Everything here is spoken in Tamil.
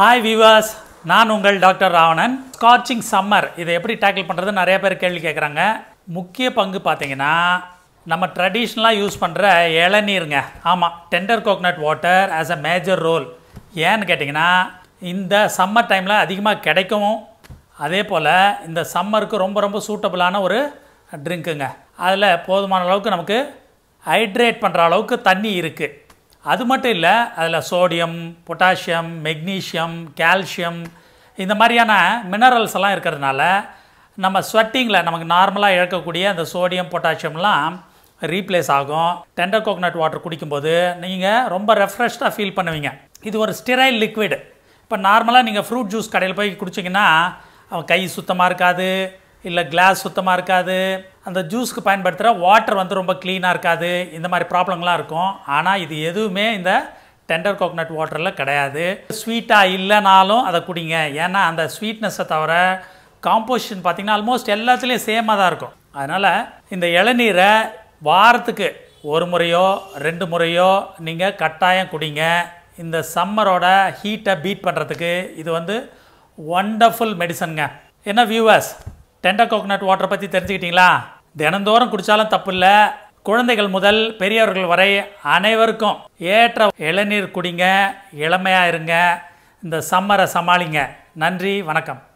ஹாய் விவாஸ் நான் உங்கள் டாக்டர் ராவணன் ஸ்காட்சிங் சம்மர் இதை எப்படி டேக்கிள் பண்ணுறது நிறைய பேர் கேள்வி கேட்குறாங்க முக்கிய பங்கு பார்த்தீங்கன்னா நம்ம ட்ரெடிஷ்னலாக யூஸ் பண்ணுற இளநீருங்க ஆமாம் tender coconut water as a major role ஏன்னு கேட்டிங்கன்னா இந்த சம்மர் டைமில் அதிகமாக கிடைக்கவும் அதே போல் இந்த சம்மருக்கு ரொம்ப ரொம்ப சூட்டபுளான ஒரு ட்ரிங்க்குங்க அதில் போதுமான அளவுக்கு நமக்கு ஹைட்ரேட் பண்ணுற அளவுக்கு தண்ணி இருக்குது அது மட்டும் இல்லை அதில் சோடியம் பொட்டாசியம் மெக்னீஷியம் கால்சியம் இந்த மாதிரியான மினரல்ஸ் எல்லாம் இருக்கிறதுனால நம்ம ஸ்வெட்டிங்கில் நமக்கு நார்மலாக இழக்கக்கூடிய அந்த சோடியம் பொட்டாசியம்லாம் ரீப்ளேஸ் ஆகும் டெண்டர் கோகனட் வாட்டர் குடிக்கும்போது நீங்கள் ரொம்ப ரெஃப்ரெஷ்டாக ஃபீல் பண்ணுவீங்க இது ஒரு ஸ்டிரைல் லிக்விட் இப்போ நார்மலாக நீங்கள் ஃப்ரூட் ஜூஸ் கடையில் போய் குடிச்சிங்கன்னா அவன் கை சுத்தமாக இருக்காது இல்லை கிளாஸ் சுத்தமாக இருக்காது அந்த ஜூஸ்க்கு பயன்படுத்துகிற வாட்டர் வந்து ரொம்ப க்ளீனாக இருக்காது இந்த மாதிரி ப்ராப்ளம்லாம் இருக்கும் ஆனால் இது எதுவுமே இந்த டெண்டர் கோகனட் வாட்டரில் கிடையாது ஸ்வீட்டாக இல்லைனாலும் அதை குடிங்க ஏன்னா அந்த ஸ்வீட்னஸை தவிர காம்போசிஷன் பார்த்திங்கன்னா ஆல்மோஸ்ட் எல்லாத்துலேயும் சேமாக தான் இருக்கும் அதனால் இந்த இளநீரை வாரத்துக்கு ஒரு முறையோ ரெண்டு முறையோ நீங்கள் கட்டாயம் குடிங்க இந்த சம்மரோட ஹீட்டை பீட் பண்ணுறதுக்கு இது வந்து ஒண்டர்ஃபுல் மெடிசனுங்க என்ன வியூவர்ஸ் டெண்டர் கோகனட் வாட்டரை பற்றி தெரிஞ்சுக்கிட்டீங்களா தினந்தோறும் குடித்தாலும் தப்பு இல்லை குழந்தைகள் முதல் பெரியவர்கள் வரை அனைவருக்கும் ஏற்ற இளநீர் குடிங்க இளமையாக இருங்க இந்த சம்மரை சமாளிங்க நன்றி வணக்கம்